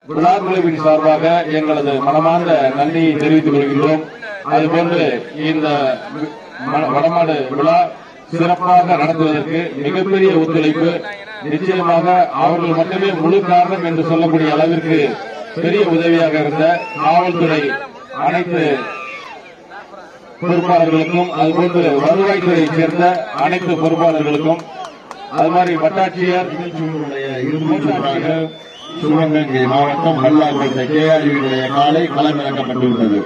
விழா குழுவின் சார்பாக எங்களது மனமார்ந்த நன்றியை தெரிவித்துக் கொள்கின்றோம் அதுபோன்று இந்த ம- வடமாடு விழா சிறப்பாக நடத்துவதற்கு மிகப்பெரிய ஒத்துழைப்பு நிச்சயமாக அவர்கள் மட்டுமே முழு காரணம் என்று சொல்லக்கூடிய அளவிற்கு பெரிய உதவியாக இருந்த காவல்துறை அனைத்து பொறுப்பாளர்களுக்கும் அதுபோன்று வருவாய்த்துறையைச் சேர்ந்த அனைத்து பொறுப்பாளர்களுக்கும் அது மாதிரி வட்டாட்சியர் நிகழ்ச்சியினுடைய இறுதி சுற்றாக சிவகங்கை மாவட்டம் மல்லார்பேட்டை கேஆர்வியுடைய காலை களமிறக்கப்பட்டுள்ளது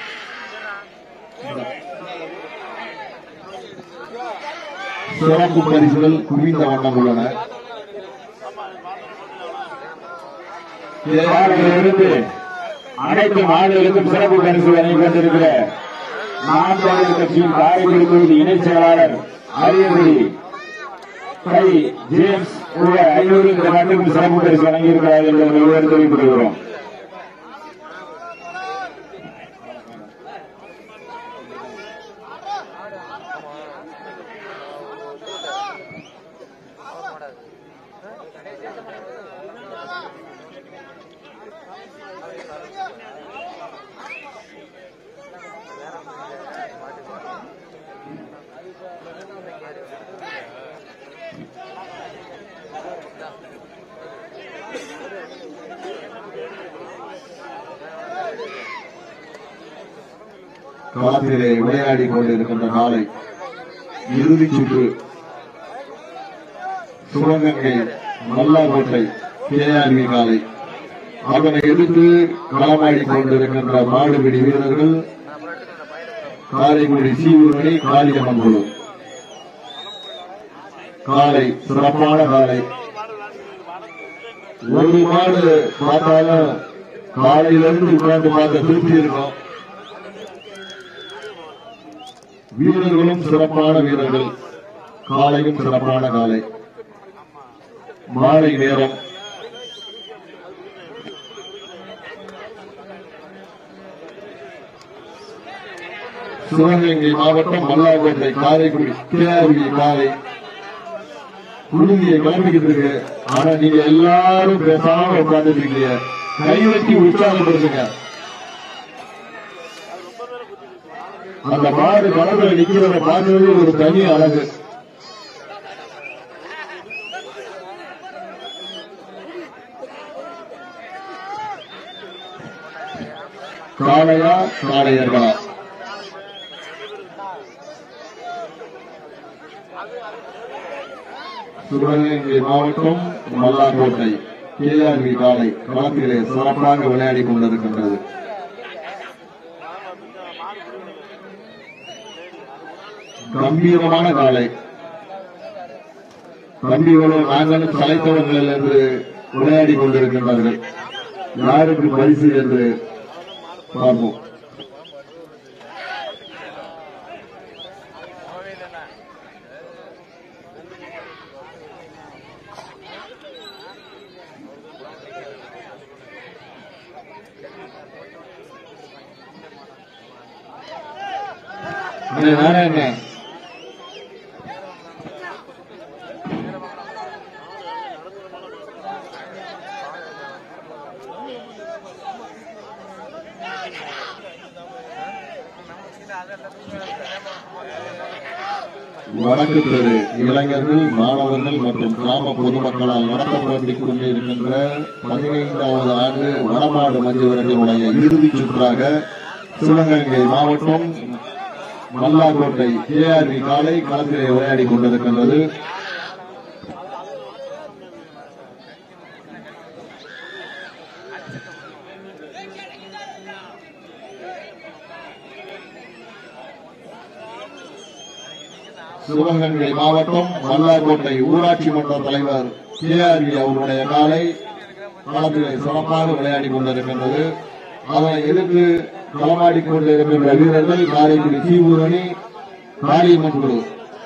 சிறப்பு பரிசுகள் குவிந்த வண்ணம் உள்ளன இருந்து அனைத்து மாநிலங்களுக்கும் சிறப்பு பரிசு வழங்கி கொண்டிருக்கிற நாம் தமிழர் கட்சியின் காரைக்குடி தொகுதி இணைச் செயலாளர் அரியக்குடி கை ஜேம்ஸ் ரூபாய் ஐநூறு இந்த நாட்டுக்கு சிறப்பு பரிசு வழங்கியிருக்கிறார் என்று விவரம் தெரிவித்துக் கொள்கிறோம் களத்திலே விளையாடி கொண்டிருக்கின்ற காலை இறுதிச் சுற்று சிவகங்கை மல்லாக்கோட்டை கேஆர்வி காலை அதனை எதிர்த்து களமாடி கொண்டிருக்கின்ற மாடுபிடி வீரர்கள் காரைக்குடி சீவுரணி காளியம்மன் குழு காலை சிறப்பான காலை ஒரு மாடு பார்த்தாலும் காலையிலிருந்து உட்கார்ந்து பார்த்த திருப்தி இருக்கும் வீரர்களும் சிறப்பான வீரர்கள் காலையும் சிறப்பான காலை மாலை நேரம் சிவகங்கை மாவட்டம் மல்லாக்கோட்டை காரைக்குடி கேஆர்வி காலை குழுவியை கிளம்பிக்கிட்டு இருக்கு ஆனா நீங்க எல்லாரும் பேசாம உட்கார்ந்துட்டு இருக்கீங்க கைவெட்டி உற்சாகப்படுத்துங்க அந்த மாடு களத்துல நிக்கிறத பார்க்கறது ஒரு தனி அழகு காளையா காளையர்களா சிவகங்கை மாவட்டம் மல்லாக்கோட்டை கேஆர்வி காலை களத்திலே சிறப்பாக விளையாடி கொண்டிருக்கின்றது கம்பீரமான காலை தம்பிகளும் நாங்களும் சளைத்தவர்கள் என்று விளையாடி கொண்டிருக்கின்றார்கள் யாருக்கு பரிசு என்று பார்ப்போம் அண்ணே, நானே என்ன வடக்கு தெரு இளைஞர்கள் மாணவர்கள் மற்றும் கிராம பொதுமக்களால் நடத்தப்பட்டு கொண்டிருக்கின்ற பதினைந்தாவது ஆண்டு வடமாடு மஞ்சவர்களுடைய இறுதிச் சுற்றாக சிவகங்கை மாவட்டம் மல்லாக்கோட்டை கேஆர்வி காலை களத்திலே விளையாடி கொண்டிருக்கின்றது சிவகங்கை மாவட்டம் மல்லாக்கோட்டை ஊராட்சி மன்ற தலைவர் கேஆர்வி அவருடைய காலை களத்திலே சிறப்பாக விளையாடி கொண்டிருக்கின்றது அதனை எதிர்த்து களமாடி கொண்டிருக்கின்ற வீரர்கள் காரைக்குடி தீவூரணி காளியம்மன் குழு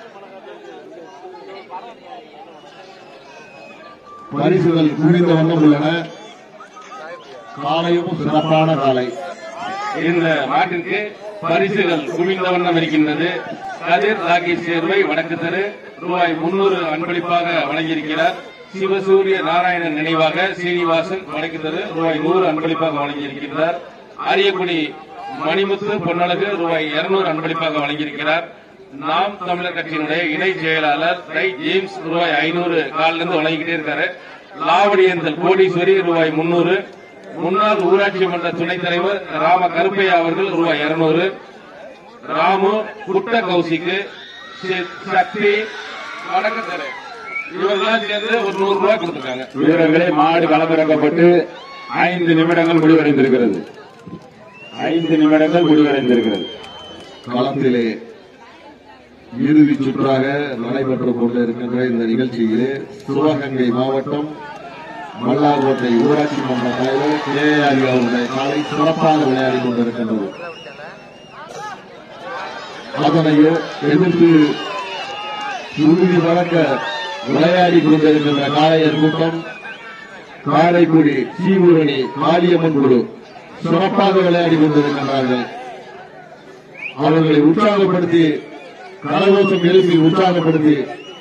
பரிசுகள் குவிந்த வண்ணம் உள்ளன காலையும் சிறப்பான காலை இந்த மாட்டிற்கு பரிசுகள் குவிந்த வண்ணம் இருக்கின்றது கதிர் ராகேஷ் சேர்வை வடக்கு தெரு ரூபாய் முன்னூறு அன்பளிப்பாக வழங்கியிருக்கிறார் சிவசூரிய நாராயணன் நினைவாக சீனிவாசன் வழங்குகிறது ரூபாய் நூறு அன்பளிப்பாக வழங்கியிருக்கிறார் அரியக்குடி மணிமுத்து பொன்னழகு ரூபாய் இருநூறு அன்பளிப்பாக வழங்கியிருக்கிறார் நாம் தமிழர் கட்சியினுடைய இணை செயலாளர் ரை ஜேம்ஸ் ரூபாய் ஐநூறு காலிலிருந்து இருந்து வழங்கிக்கிட்டே இருக்காரு லாவடியந்தல் கோடீஸ்வரி ரூபாய் முன்னூறு முன்னாள் ஊராட்சி மன்ற துணைத் தலைவர் ராம கருப்பையா அவர்கள் ரூபாய் இருநூறு ராமு குட்ட கௌசிக்கு சி- சக்தி வடக்கத்தரை இவர்களாம் சேர்ந்து ஒரு நூறு ரூபாய் கொடுத்துருக்காங்க வீரர்களே மாடு களமிறக்கப்பட்டு ஐந்து நிமிடங்கள் முடிவடைந்திருக்கிறது ஐந்து நிமிடங்கள் முடிவடைந்திருக்கிறது களத்திலே இறுதி சுற்றாக நடைபெற்றுக் கொண்டிருக்கின்ற இந்த நிகழ்ச்சியிலே சிவகங்கை மாவட்டம் மல்லார்கோட்டை ஊராட்சி மன்ற தலைவர் கே ஆர் அவருடைய காலை சிறப்பாக விளையாடி கொண்டிருக்கின்றது அதனை எதிர்த்து இறுதி வழக்க விளையாடி கொண்டிருக்கின்ற காளையர் கூட்டம் காரைக்குடி சீவூரணி காளியம்மன் குழு சிறப்பாக விளையாடி கொண்டிருக்கின்றார்கள் அவர்களை உற்சாகப்படுத்தி கரகோஷம் எழுப்பி உற்சாகப்படுத்தி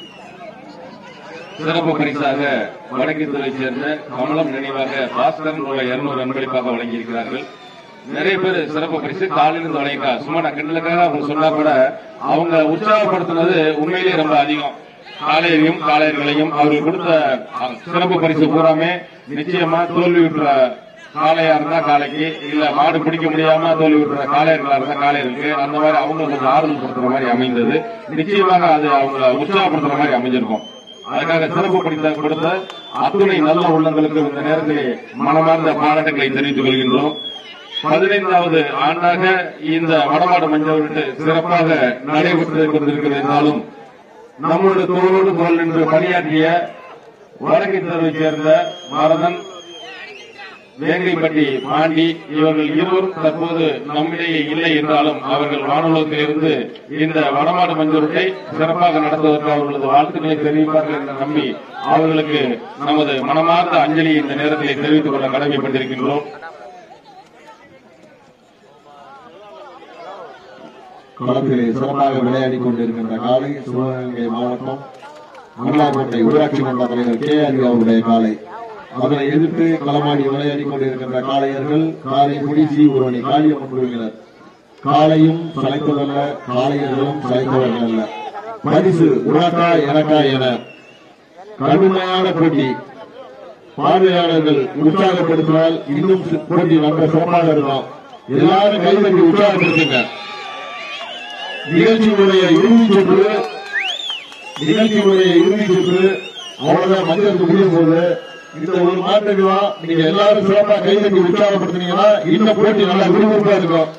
சிறப்பு பரிசாக வடக்கித்துறையைச் சேர்ந்த கமலம் நினைவாக பாஸ்கரன் ரூபாய் இருநூறு அன்பளிப்பாக வழங்கியிருக்கிறார்கள் நிறைய பேர் சிறப்பு பரிசு காலிலிருந்து வழங்கிக்கா சும்மா நான் கிண்டலுக்காக அவங்க சொன்னா கூட அவங்க உற்சாகப்படுத்தினது உண்மையிலேயே ரொம்ப அதிகம் காளையரையும் காளையர்களையும் அவர்கள் கொடுத்த அஹ், சிறப்பு பரிசு பூராமே நிச்சயமா தோல்வி விட்டுற காளையா இருந்தா காளைக்கு இல்ல மாடு பிடிக்க முடியாம தோல்வி விட்டுற காளையர்களா இருந்தா காளையருக்கு அந்த மாதிரி அவங்க கொஞ்சம் ஆறுதல் படுத்துற மாதிரி அமைந்தது நிச்சயமாக அது அவங்க உற்சாகப்படுத்துற மாதிரி அமைஞ்சிருக்கும் அதுக்காக சிறப்பு படித்த கொடுத்த அத்துணை நல்ல உள்ளங்களுக்கு இந்த நேரத்திலே மனமார்ந்த பாராட்டுகளை தெரிவித்துக் கொள்கின்றோம் பதினைந்தாவது ஆண்டாக இந்த வடமாடு மஞ்சள் விட்டு சிறப்பாக நடைபெற்று கொண்டிருக்கிறது என்றாலும் நம்முடைய தோளோடு தோல் நின்று பணியாற்றிய வடக்கு தெருவைச் சேர்ந்த மாரதன் வேங்கைப்பட்டி பாண்டி இவர்கள் இருவரும் தற்போது நம்மிடையே இல்லை என்றாலும் அவர்கள் வானுலகத்திலிருந்து இந்த வடமாடு மஞ்சூரத்தை சிறப்பாக நடத்துவதற்கு அவர்களது வாழ்த்துக்களை தெரிவிப்பார்கள் என்று நம்பி அவர்களுக்கு நமது மனமார்ந்த அஞ்சலியை இந்த நேரத்திலே தெரிவித்துக் கொள்ள கடமைப்பட்டிருக்கின்றோம் களத்திலே சிறப்பாக விளையாடி கொண்டிருக்கின்ற காலை சிவகங்கை மாவட்டம் மல்லாக்கோட்டை ஊராட்சி மன்ற தலைவர் கே ஆர் அவருடைய காலை அதனை எதிர்த்து களமாடி விளையாடி கொண்டிருக்கின்ற காளையர்கள் காரைக்குடி சி ஒருவனை காளியம்மன் குழுவினர் காளையும் சளைத்ததல்ல காளையர்களும் சளைத்தவர்கள் அல்ல பரிசு உனக்கா எனக்கா என கடுமையான போட்டி பார்வையாளர்கள் உற்சாகப்படுத்தினால் இன்னும் சி- போட்டி நல்ல சிறப்பாக இருக்கும் எல்லாரும் கைதட்டி உற்சாகப்படுத்துங்க நிகழ்ச்சியினுடைய இறுதி சுற்று நிகழ்ச்சியினுடைய இறுதி சுற்று அவ்வளவுதான் மஞ்சளுக்கு முடியும் போது இந்த ஒரு மாட்டுக்கு தான் நீங்க எல்லாரும் சிறப்பா கைதட்டி உற்சாகப்படுத்தினீங்கன்னா இந்த போட்டி நல்லா விறுவிறுப்பா இருக்கும்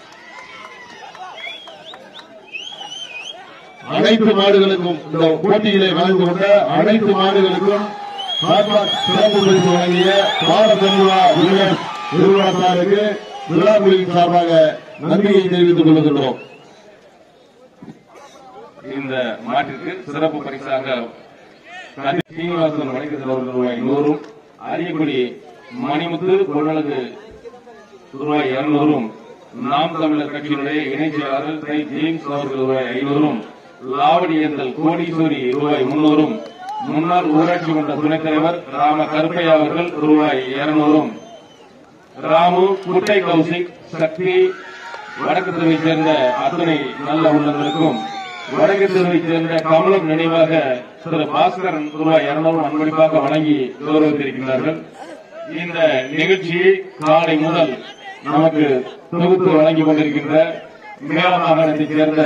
அனைத்து மாடுகளுக்கும் இந்த போட்டியிலே கலந்து கொண்ட அனைத்து மாடுகளுக்கும் சார்பாக சிறப்பு பரிசு வழங்கிய பாரதன்வா நிறுவனத்தாருக்கு விழாக்குழுவின் சார்பாக நன்றியை தெரிவித்துக் கொள்கின்றோம் இந்த மாட்டிற்கு சிறப்பு பரிசாக கதி சீனிவாசன் வணிகத்தில் அவர்கள் ரூபாய் நூறும் அரியக்குடி மணிமுத்து பொன்னழகு ரூபாய் இருநூறும் நாம் தமிழர் கட்சியினுடைய இணைச் செயலாளர் திரு ஜேம்ஸ் அவர்கள் ரூபாய் ஐநூறும் லாவடியந்தல் கோடீஸ்வரி ரூபாய் முன்னூறும் முன்னாள் ஊராட்சி மன்ற துணைத் தலைவர் ராம கருப்பையா அவர்கள் ரூபாய் இருநூறும் ராமு குட்டை கௌசிக் சக்தி வடக்கு தெருவைச் சேர்ந்த அத்தனை நல்ல உள்ளங்களுக்கும் வடக்கு தெருவைச் சேர்ந்த கமலம் நினைவாக திரு பாஸ்கரன் ரூபாய் இருநூறு அன்பளிப்பாக வழங்கி கௌரவித்திருக்கிறார்கள் இந்த நிகழ்ச்சியை காலை முதல் நமக்கு தொகுத்து வழங்கிக் கொண்டிருக்கின்ற மேல மாகாணத்தைச் சேர்ந்த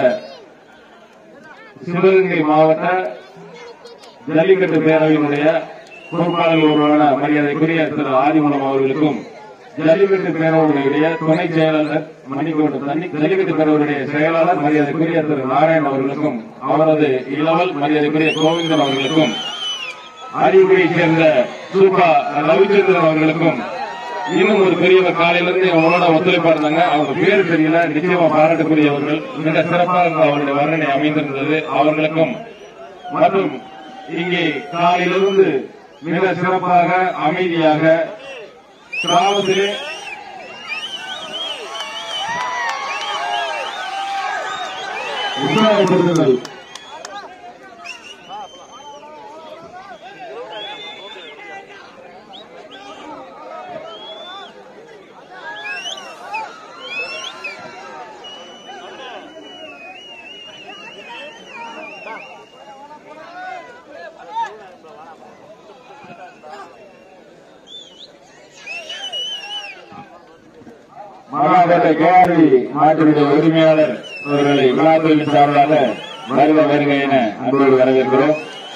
சிவகங்கை மாவட்ட ஜல்லிக்கட்டு பேரவையினுடைய பொறுப்பாளர் ஒருவரான மரியாதைக்குரிய திரு ஆதிமூலம் அவர்களுக்கும் ஜல்லிக்கட்டு பேரவையுடைய துணை செயலாளர் மணிக்கோட்டு தண்ணி ஜல்லிக்கட்டு பேரவையுடைய செயலாளர் மரியாதைக்குரிய திரு நாராயணன் அவர்களுக்கும் அவரது இளவல் மரியாதைக்குரிய கோவிந்தன் அவர்களுக்கும் அறிவுரையைச் சேர்ந்த சூப்பா ரவிச்சந்திரன் அவர்களுக்கும் இன்னும் ஒரு பெரியவர் காலையிலிருந்து அவங்களோட ஒத்துழைப்பா இருந்தாங்க அவங்க பேர் தெரியல நிச்சயமா பாராட்டுக்குரியவர்கள் மிக சிறப்பாக அவருடைய வர்ணனை அமைந்திருந்தது அவர்களுக்கும் மற்றும் இங்கே காலையிலிருந்து மிக சிறப்பாக அமைதியாக கிராமத்திலே உற்சாகப்படுத்துங்கள் மகாகோட்டை கேஆர்வி மாட்டினுடைய உரிமையாளர் அவர்களை விழாக்குழுவின் சார்பாக வருக வருக என அன்போடு வரவேற்கிறோம்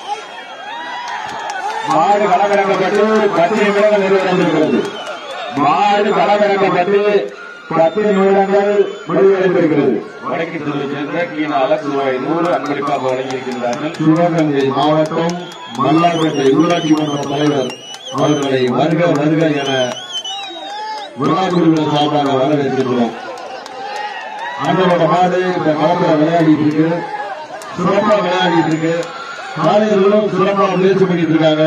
மாடு களமிறக்கப்பட்டு பத்து நிமிடங்கள் நிறைவடைந்திருக்கிறது மாடு களமிறக்கப்பட்டு பத்து நிமிடங்கள் முடிவடைந்திருக்கிறது வடக்கு செல்வை சேர்ந்த கீழ் அலக்ஸ் ரூபாய் நூறு அன்பளிப்பாக வழங்கியிருக்கின்றார்கள் சிவகங்கை மாவட்டம் மல்லாக்கோட்டை ஊராட்சி மன்ற தலைவர் அவர்களை வருக வருக என விழாக்குழுவினர் சார்பாக வரவேற்கின்றோம் அண்ணனோட மாடு இந்த களத்தில் விளையாடிட்டு இருக்கு சிறப்பா விளையாடிட்டு இருக்கு காலையர்களும் சிறப்பா முயற்சி பண்ணிட்டு இருக்காங்க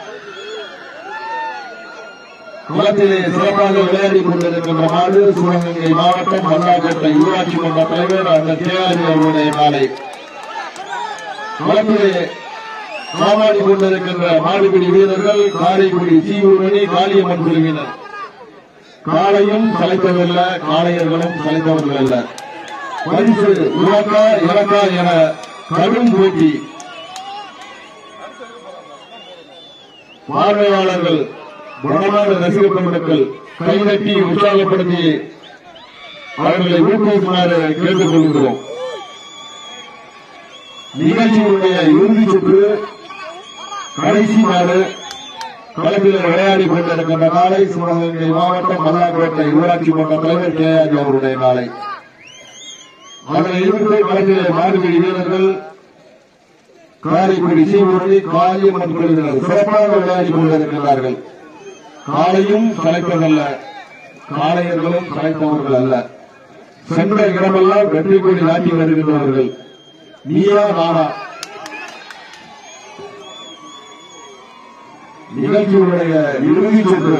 களத்திலே சிறப்பாக விளையாடி கொண்டிருக்கின்ற மாடு சிவகங்கை மாவட்டம் மல்லாக்கோட்டை ஊராட்சி மன்ற தலைவர் அந்த கேஆர்வி அவருடைய மாலை களத்திலே களமாடி கொண்டிருக்கின்ற மாடுபிடி வீரர்கள் காரைக்குடி சீவூரணி காளியம்மன் குழுவினர் காளையும் சளைத்தவல்ல காளையர்களும் சளைத்தவர்கள் அல்ல பரிசு இலக்கா இலக்கா என கடும் போட்டி பார்வையாளர்கள் குணமான ரசிக பெருமக்கள் கைதட்டி உற்சாகப்படுத்தி அவர்களை ஊக்குவிக்குமாறு கேட்டுக் கொள்கிறோம் நிகழ்ச்சியினுடைய இறுதி சுற்று கடைசி நாடு களத்தில் விளையாடி கொண்டிருக்கின்ற நாளை சிவகங்கை மாவட்டம் மல்லாக்கோட்டை ஊராட்சி மன்ற தலைவர் கே ஆர் அவருடைய நாளை அதனை எதிர்த்து களத்திலே மாடுபிடி வீரர்கள் காரைக்குடி சீவூரணி காளியம்மன் குழுவினர் சிறப்பாக விளையாடி கொண்டிருக்கிறார்கள் காளையும் கலைப்பதல்ல காளையர்களும் கலைத்தவர்கள் அல்ல சென்ற இடமெல்லாம் வெற்றி கொடி நாட்டி வருகின்றவர்கள் நீயா நானா நிகழ்ச்சியுடைய இறுதி சுற்று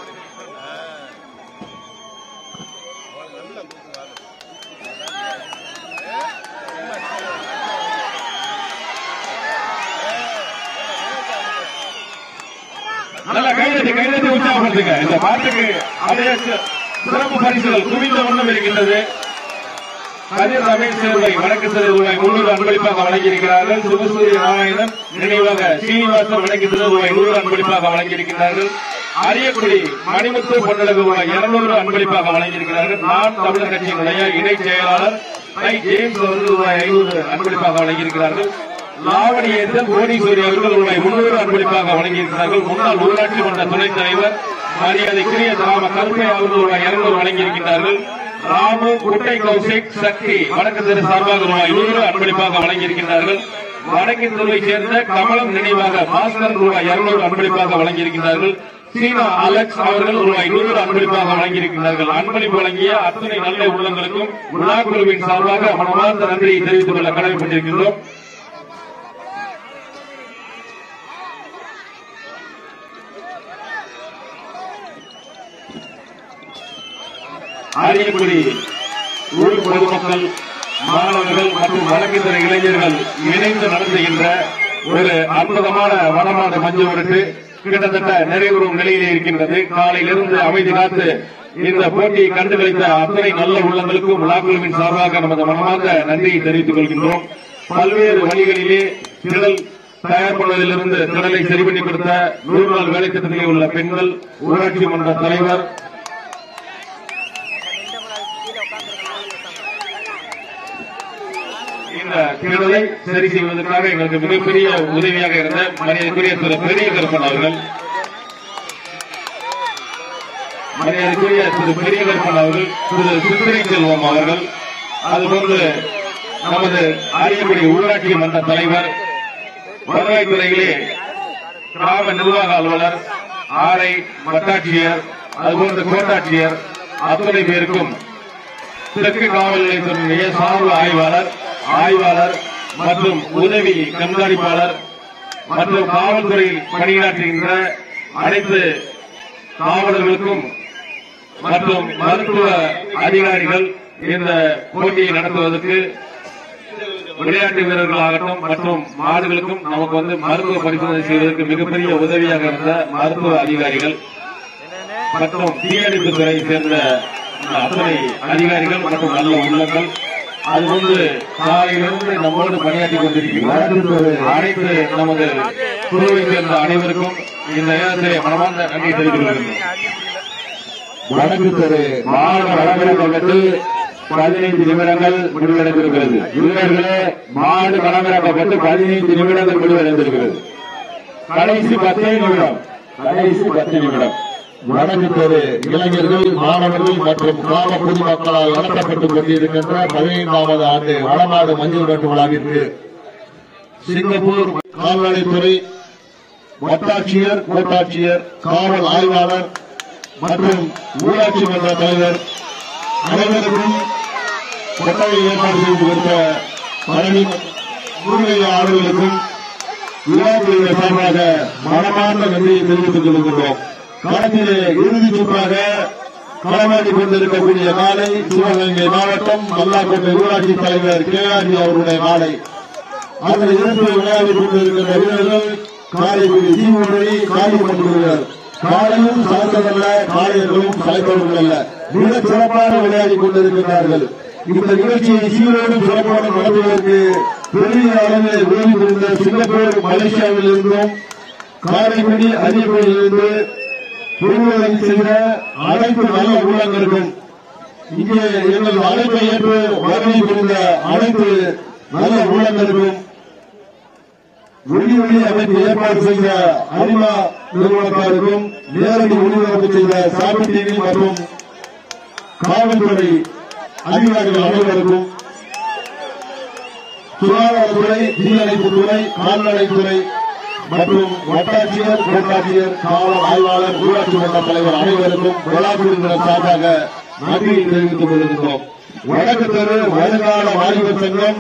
நல்ல கைதட்டி கைதட்டி உற்சாகப்படுத்துங்க இந்த பாட்டுக்கு அதே சி- சிறப்பு பரிசுகள் குவிந்த வண்ணம் இருக்கின்றது கதிர் ரமேஷ் ரூபாய் வடக்கு சிறு ரூபாய் முன்னூறு அன்பளிப்பாக வழங்கியிருக்கிறார்கள் சிவசூரிய நாராயணன் நினைவாக சீனிவாசன் வடக்கு சிறு ரூபாய் நூறு அன்பளிப்பாக வழங்கியிருக்கிறார்கள் அரியக்குடி மணிமுத்து பொன்னழகு ரூபாய் இருநூறு அன்பளிப்பாக வழங்கியிருக்கிறார்கள் நான் தமிழர் கட்சியினுடைய இணை செயலாளர் ஐ ஜேம்ஸ் அவர்கள் ரூபாய் ஐநூறு அன்பளிப்பாக வழங்கியிருக்கிறார்கள் லாவணி ஏந்தல் கோடீஸ்வரி அவர்கள் ரூபாய் முன்னூறு அன்பளிப்பாக வழங்கியிருக்கிறார்கள் முன்னாள் ஊராட்சி மன்ற துணைத் தலைவர் மரியாதைக்குரிய கிராம கருப்பை அவர்கள் ரூபாய் இருநூறு வழங்கியிருக்கிறார்கள் ராமு குட்டை கௌசிக் சக்தி வடக்கு தெரு சார்பாக ரூபாய் நூறு அன்பளிப்பாக வழங்கியிருக்கிறார்கள் வடக்கு தெருவை சேர்ந்த கமலம் நினைவாக பாஸ்கர் ரூபாய் இருநூறு அன்பளிப்பாக வழங்கியிருக்கிறார்கள் சீனா அலெக்ஸ் அவர்கள் ரூபாய் நூறு அன்பளிப்பாக வழங்கியிருக்கிறார்கள் அன்பளிப்பு வழங்கிய அத்தனை நல்ல உள்ளங்களுக்கும் விழா குழுவின் சார்பாக மனமார்ந்த நன்றியை தெரிவித்துக் கொள்ள கடமைப்பட்டிருக்கின்றோம் ஆரியக்குடி ஊர் பொதுமக்கள் மாணவர்கள் மற்றும் வழக்குத்துறை இளைஞர்கள் இணைந்து நடத்துகின்ற ஒரு அற்புதமான வடமாடு மஞ்சள் விரட்டு கிட்டத்தட்ட நிறைவுறும் நிலையிலே இருக்கின்றது காலையிலிருந்து அமைதி காத்து இந்த போட்டியை கண்டுகளித்த அத்தனை நல்ல உள்ளங்களுக்கும் விழாக்குழுவின் சார்பாக நமது மனமார்ந்த நன்றியை தெரிவித்துக் கொள்கின்றோம் பல்வேறு வழிகளிலே திடல் தயார் பண்ணுவதிலிருந்து திடலை சரி பண்ணி கொடுத்த நூறு நாள் வேலை திட்டத்திலே உள்ள பெண்கள் ஊராட்சி மன்ற தலைவர் இந்த திடலை சரி செய்வதற்காக எங்களுக்கு மிகப்பெரிய உதவியாக இருந்த மரியாதைக்குரிய திரு பெரிய கருப்பன் அவர்கள் மரியாதைக்குரிய திரு பெரிய கருப்பன் அவர்கள் திரு சித்திரை செல்வம் அவர்கள் அதுபோன்று நமது ஆரியக்குடி ஊராட்சி மன்ற தலைவர் வருவாய்த்துறையிலே கிராம நிர்வாக அலுவலர் ஆரை வட்டாட்சியர் அதுபோன்று கோட்டாட்சியர் அத்தனை பேருக்கும் தெற்கு காவல் நிலையத்தினுடைய சார்பு ஆய்வாளர் ஆய்வாளர் மற்றும் உதவி கண்காணிப்பாளர் மற்றும் காவல்துறையில் பணியாற்றுகின்ற அனைத்து காவலர்களுக்கும் மற்றும் மருத்துவ அதிகாரிகள் இந்த போட்டியை நடத்துவதற்கு விளையாட்டு வீரர்களாகட்டும் மற்றும் மாடுகளுக்கும் நமக்கு வந்து மருத்துவ பரிசோதனை செய்வதற்கு மிகப்பெரிய உதவியாக இருந்த மருத்துவ அதிகாரிகள் மற்றும் தீயணைப்பு துறையை சேர்ந்த அத்தனை அதிகாரிகள் மற்றும் நல்ல உள்ளங்கள் அதுபோன்று காலையிலிருந்து நம்மோடு பணியாற்றி கொண்டிருக்கின்ற அனைத்து நமது குழுவை சேர்ந்த அனைவருக்கும் இந்த நேரத்திலே மனமார்ந்த நன்றி தெரிவித்துக் கொள்கிறேன் வடக்கு தெரு மாடு களமிறக்கப்பட்டு பதினைந்து நிமிடங்கள் முடிவடைந்திருக்கிறது வீரர்களே மாடு களமிறக்கப்பட்டு பதினைந்து நிமிடங்கள் முடிவடைந்திருக்கிறது கடைசி பத்தே நிமிடம் கடைசி பத்து நிமிடம் வடக்கு தெரு இளைஞர்கள் மாணவர்கள் மற்றும் கிராம பொதுமக்களால் நடத்தப்பட்டுக் கொண்டிருக்கின்ற பதினைந்தாவது ஆண்டு வடநாடு மஞ்சள் கட்டு விழாவிற்கு சிங்கப்பூர் கால்நடைத்துறை வட்டாட்சியர் கோட்டாட்சியர் காவல் ஆய்வாளர் மற்றும் ஊராட்சி மன்ற தலைவர் அனைவருக்கும் கொட்டகை ஏற்பாடு செய்து கொடுத்த பழனி முருகையாளர்களுக்கும் விழாக்குழுவின் சார்பாக மனமார்ந்த நன்றியை தெரிவித்துக் கொள்கின்றோம் களத்திலே இறுதிச் சுற்றாக களமாடி கொண்டிருக்கக்கூடிய நாளை சிவகங்கை மாவட்டம் மல்லாக்கோட்டை ஊராட்சி தலைவர் கே ஆர் அவருடைய நாளை அதில் இருந்து விளையாடி கொண்டிருக்கின்ற வீரர்கள் காரைக்குடி தீவுமொழி காளிமன்றவர் காலையும் சலைத்ததல்ல காளையர்களும் சலைத்தவர்கள் அல்ல மிக சிறப்பாக விளையாடி கொண்டிருக்கிறார்கள் இந்த நிகழ்ச்சியை சீரோடு சிறப்பாக நடத்துவதற்கு பெரிய அளவில் உதவி புரிந்த சிங்கப்பூர் மலேசியாவில் இருந்தும் காரைக்குடி அரியக்குடியில் இருந்து பொருளுதவி செய்த அனைத்து நல்ல உள்ளங்களுக்கும் இங்கே எங்கள் அழைப்பை ஏற்று வருகை புரிந்த அனைத்து நல்ல உள்ளங்களுக்கும் ஒளி ஒளி அமைப்பு ஏற்பாடு செய்த அனிமா நிறுவனத்தாருக்கும் நேரடி ஒளிபரப்பு செய்த சாமி டிவி மற்றும் காவல்துறை அதிகாரிகள் அனைவருக்கும் சுகாதாரத்துறை தீயணைப்புத்துறை கால்நடைத்துறை மற்றும் வட்டாட்சியர் கோட்டாட்சியர் காவல் ஆய்வாளர் ஊராட்சி மன்ற தலைவர் அனைவருக்கும் விழாக்குழுவினர் சார்பாக நன்றியை தெரிவித்துக் கொள்கின்றோம் வடக்கு தெரு வருங்கால வாலிபர் சங்கம்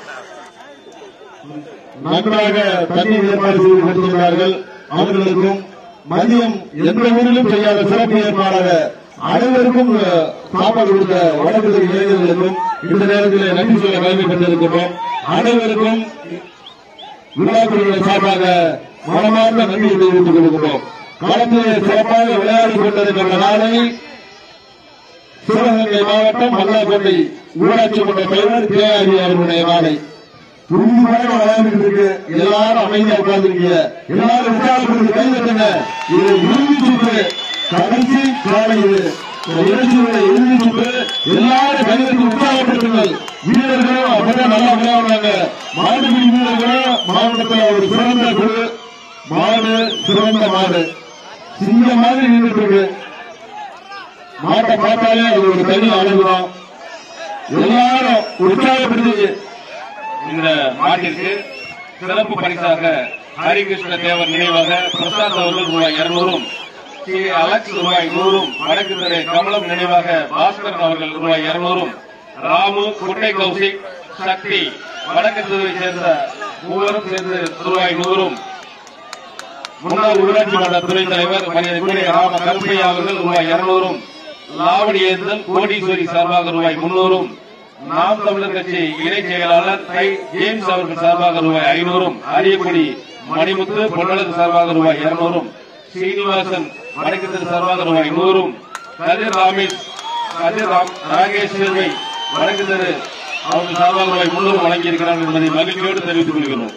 நன்றாக தண்ணீர் ஏற்பாடு செய்து கொடுத்துள்ளார்கள் அவர்களுக்கும் மதியம் எந்த ஊரிலும் செய்யாத சிறப்பு ஏற்பாடாக அனைவருக்கும் அஹ், சாப்பாடு கொடுத்த வடக்கு தெரு இளைஞர்களுக்கும் இந்த நேரத்தில் நன்றி சொல்ல கடமைப்பட்டிருக்கின்றோம் அனைவருக்கும் விழாக்குழுவின் சார்பாக மனமார்ந்த நன்றியை தெரிவித்துக் கொள்கிறோம் களத்திலே சிறப்பாக விளையாடி கொண்டிருக்கின்ற நாளை சிவகங்கை மாவட்டம் மல்லாக்கோட்டை ஊராட்சி மன்ற தலைவர் கே ஆர் அவர்களுடைய நாளை துணிவாக விளையாண்டுட்டு இருக்கு எல்லாரும் அமைதியா உட்கார்ந்துருக்கீங்க எல்லாரும் உற்சாகப்படுத்தி கை தட்டுங்க இது இறுதி சுற்று கடைசி காலை இது இந்த நிகழ்ச்சியோட இறுதி சுற்று எல்லாரும் கை தட்டி உற்சாகப்படுத்துங்கள் வீரர்களும் அப்படியே நல்லா விளையாடுறாங்க மாடுபிடி வீரர்களும் மாவட்டத்தில் ஒரு சிறந்த குழு மாடு சிறந்த மாடு சிங்க மாதிரி நின்றுட்டு இருக்கு மாட்டை பார்த்தாலே அது ஒரு தனி அழகுதான் எல்லாரும் உற்சாகப்படுத்தி இந்த மாட்டிற்கு சிறப்பு பரிசாக ஹரிகிருஷ்ண தேவர் நினைவாக பிரசாத் அவர்கள் ரூபாய் இருநூறும் சி அலெக்ஸ் ரூபாய் நூறும் வடக்கு திரு கமலம் நினைவாக பாஸ்கரன் அவர்கள் ரூபாய் இருநூறும் ராமு குட்டை கௌசிக் சக்தி வடக்கு தெருவை சேர்ந்த மூவரும் சேர்ந்து ரூபாய் நூறும் முன்னாள் ஊராட்சி மன்ற துணைத் தலைவர் மரியாதைக்குரிய ராம கருப்பையா அவர்கள் ரூபாய் இருநூறும் லாவணியேந்தன் கோடீஸ்வரி சார்பாக ரூபாய் முன்னூறும் நாம் தமிழர் கட்சி இணை செயலாளர் தை ஜேம்ஸ் அவர்கள் சார்பாக ரூபாய் ஐநூறும் அரியக்குடி மணிமுத்து பொன்னழகு சார்பாக ரூபாய் இருநூறும் சீனிவாசன் வடக்கு தெரு சார்பாக ரூபாய் நூறும் கதிர் ராமேஷ் கதிர் ராம் ராகேஷ் சேர்வை வடக்கு தெரு அவர்கள் சார்பாக ரூபாய் முன்னூறு வழங்கியிருக்கிறார்கள் என்பதை மகிழ்ச்சியோடு தெரிவித்துக் கொள்கிறோம்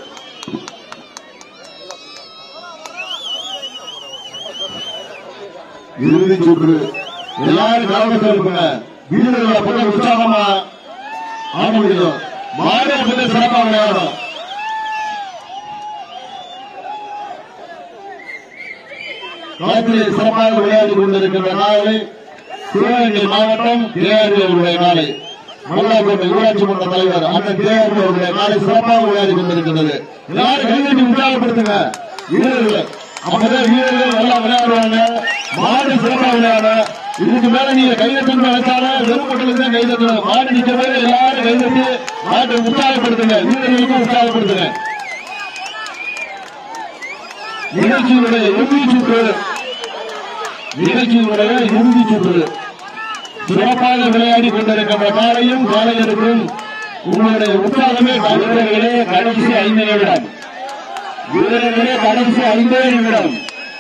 இறுதி சுற்று எல்லாரும் கவனத்தில் இருப்பங்க வீரர்களை கொஞ்சம் உற்சாகமா ஆட முடியும் மாடு கொஞ்சம் சிறப்பா விளையாடும் களத்திலே சிறப்பாக விளையாடி கொண்டிருக்கின்ற நாளை சிவகங்கை மாவட்டம் கேஆர்பி அவருடைய நாளை மல்லாக்கோட்டை ஊராட்சி மன்ற தலைவர் அண்ணன் கேஆர்பி அவருடைய நாளை சிறப்பாக விளையாடி கொண்டிருக்கின்றது எல்லாரும் கைதட்டி உற்சாகப்படுத்துங்க வீரர்கள் அப்பதான் வீரர்கள் நல்லா விளையாடுவாங்க மாடு சிறப்பா விளையாட இதுக்கு மேல நீங்க கைதட்டணும் நினைச்சாலும் வெறுப்பட்டலுக்கு தான் கைதட்டணும் மாடு நிக்க போது எல்லாரும் கைதட்டி மாட்டை உற்சாகப்படுத்துங்க வீரர்களுக்கும் உற்சாகப்படுத்துங்க நிகழ்ச்சியினுடைய இறுதி சுற்று நிகழ்ச்சியினுடைய இறுதி சுற்று சிறப்பாக விளையாடி கொண்டிருக்கின்ற காலையும் காலையருக்கும் உங்களுடைய உற்சாகமே வீரர்களே கடைசி ஐந்து நிமிடம் வீரர்களே கடைசி ஐந்தே நிமிடம்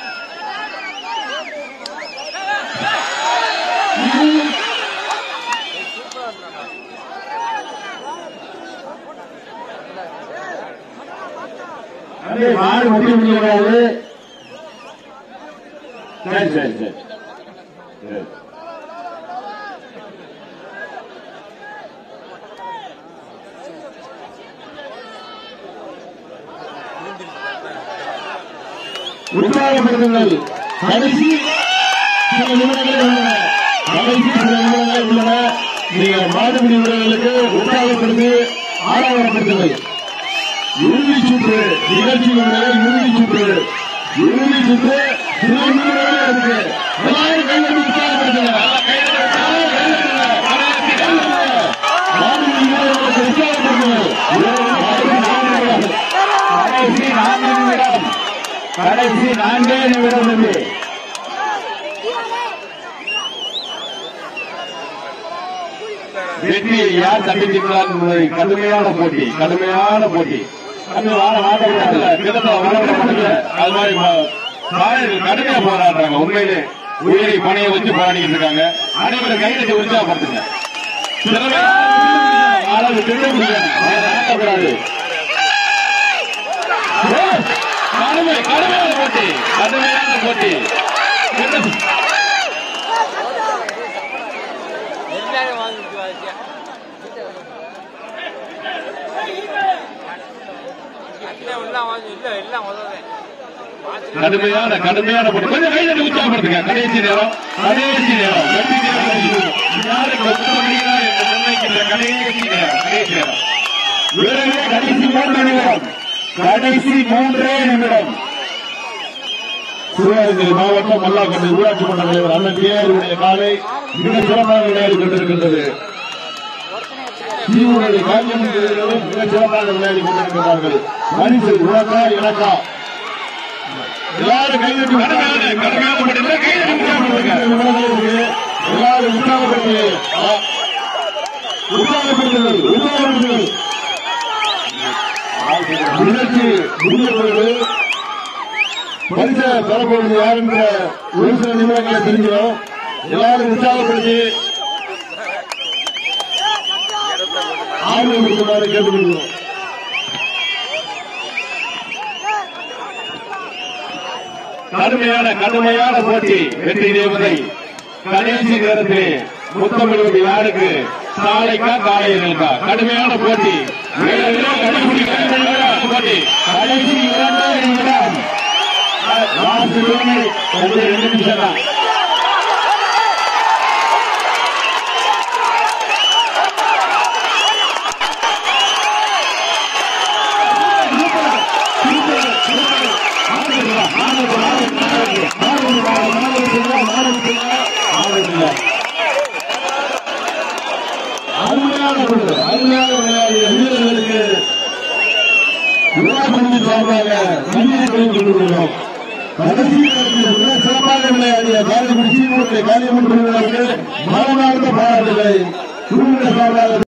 அப்படியே மாடு முட்டி முடியாது சரி சரி சரி சரி. உற்சாகப்படுத்துங்கள் கடைசி சில நிமிடங்களே உள்ளன கடைசி சில நிமிடங்களே உள்ளன நீங்கள் மாடுபிடி வீரர்களுக்கு உற்சாகப்படுத்தி ஆரவாரப்படுத்துங்கள் இறுதி சுற்று நிகழ்ச்சியினுடைய இறுதி சுற்று இறுதி சுற்று சில நிமிடங்களே இருக்கு எல்லாரும் கையெழுத்து உற்சாகப்படுத்துங்க மாடுபிடி வீரர்களுக்கு உற்சாகப்படுத்துங்கள் கடைசி நான்கு நிமிடம் கடைசி நான்கே நிமிடம் தம்பி வெற்றியை யார் தண்டிக்கிறார் என்பதை கடுமையான போட்டி கடுமையான போட்டி அது வாழ மாட்டல கிட்டத்தட்ட வளர முடியல அது மாதிரி ம- சாயர்கள் கடுமையா போராடுறாங்க உண்மையிலே உயிரை பணைய வச்சு போராடிட்டு இருக்காங்க அனைவரும் கைதட்டி உற்சாகப்படுத்துங்க சில பேர் அளவு திண்டு ஆட்டக்கூடாது கடுமை கடுமையான போட்டி கடுமையான போட்டி எல்லாரும் வாங்கிட்டு வாங்க எல்லாம் வாங்கி இல்லை எல்லாம் முதல்ல கடுமையான கடுமையான போட்டி கொஞ்சம் கைதட்டி உற்சாகப்படுத்துங்க கடைசி நேரம் கடைசி நேரம் வெற்றி நேரம் யாருக்கு ஒத்துழைப்பு அளிக்கிறார் என்று நிர்ணயிக்கின்ற கடைசி நேரம் கடைசி நேரம் வீரர்களே கடைசி மூன்று நிமிடம் கடைசி மூன்றே நிமிடம் சிவகங்கை மாவட்டம் மல்லாக்கட்டை ஊராட்சி மன்ற தலைவர் அண்ணன் கேஆருடைய காலை மிக சிறப்பாக விளையாடி கொண்டிருக்கின்றது சீவனுடைய காரியங்களும் மிக சிறப்பாக விளையாடி கொண்டிருக்கிறார்கள் பரிசு உனக்கா எனக்கா எல்லாரும் கைதட்டி கடுமையான கடுமையான போட்டி இல்லை, கைதட்டி உற்சாகப்படுத்துங்க எல்லாரும் உற்சாகப்படுத்தி ஆ, உற்சாகப்படுத்துங்கள் உற்சாகப்படுத்துங்கள் நிகழ்ச்சி முடிந்த பிறகு பரிசை பெறப்போவது யார் என்ற ஒரு சில நிமிடங்களை தெரிஞ்சிடும் எல்லாரும் உற்சாகப்படுத்தி ஆர்வம் இருக்குமாறு கேட்டுக்கொள்கிறோம் கடுமையான கடுமையான போட்டி வெற்றி தேவதை கடைசி நேரத்திலே முத்தமிழ்வது யாருக்கு சாலைக்கா காளையர்களுக்கா கடுமையான போட்டி வீரர்களே, கடைசி கடுமையான போட்டி கடைசி இரண்டே நிமிடம் லாஸ்ட் மினிட் ரெண்டு ரெண்டு நிமிஷம் தான் அருமையான ஒன்று, அருமையான விளையாடிய வீரர்களுக்கு விழாக்குழுவின் சார்பாக நன்றியை தெரிவித்துக் கொள்கிறோம் கடைசி நேரத்தில் மிக சிறப்பாக விளையாடிய காரியமணி சீமுடைய காரியமன்றி வீரர்களுக்கு மனமார்ந்த பாராட்டுகளை குழுவினர் சார்பாக